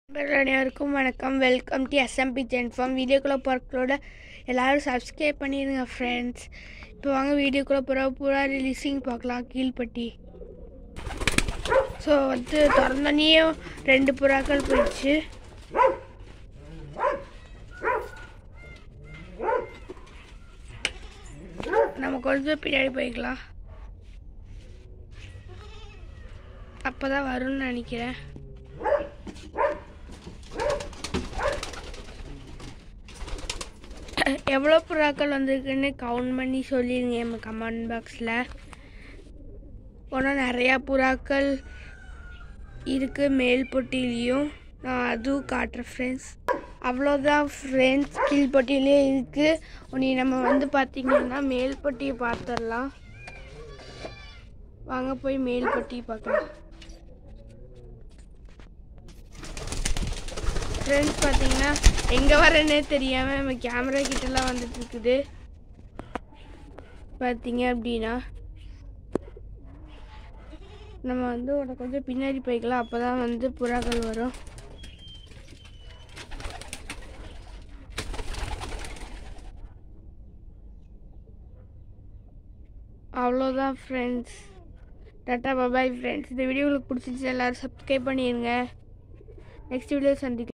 நண்பர்கள் அனைவருக்கும் வணக்கம் வெல்கம் டு எஸ்எம்பி ஜென்ஃபார்ம் வீடியோக்குள்ளே போகிறதோட எல்லோரும் சப்ஸ்கிரைப் பண்ணிடுங்க ஃப்ரெண்ட்ஸ் இப்போ வாங்க வீடியோக்குள்ளே போகிற பூரா ரிலீஸிங் பார்க்கலாம் கீழ்பட்டி ஸோ வந்து திறந்தோடனேயும் ரெண்டு புறாக்கள் போயிடுச்சு நம்ம கொஞ்சம் பின்னாடி போய்க்கலாம் அப்போ தான் வரும்னு நினைக்கிறேன் எவ்வளோ புறாக்கள் வந்திருக்குன்னு கவுண்ட் பண்ணி சொல்லிடுங்க நம்ம கமெண்ட் பாக்ஸில் போனால் நிறையா புறாக்கள் இருக்குது மேல் பொட்டிலையும் நான் அதுவும் காட்டுறேன் ஃப்ரெண்ட்ஸ் அவ்வளோதான் ஃப்ரெண்ட்ஸ் கீழ்பட்டியிலே இருக்குது உனி நம்ம வந்து பார்த்திங்கன்னா மேல் பொட்டியை பார்த்துடலாம் வாங்க போய் மேல் பொட்டியை பார்க்கலாம் ஃப்ரெண்ட்ஸ் பார்த்தீங்கன்னா எங்கே வரேன்னே தெரியாமல் நம்ம கேமரா கிட்டலாம் வந்துட்டு இருக்குது பார்த்தீங்க அப்படின்னா நம்ம வந்து உட கொஞ்சம் பின்னாடி போய்க்கலாம் அப்போ தான் வந்து புறாக்கள் வரும் அவ்வளோதான் ஃப்ரெண்ட்ஸ் டாட்டா பபாய் ஃப்ரெண்ட்ஸ் இந்த வீடியோ உங்களுக்கு பிடிச்சிச்சு எல்லோரும் சப்ஸ்கிரைப் பண்ணிடுங்க நெக்ஸ்ட் வீடியோ சந்திக்கலாம்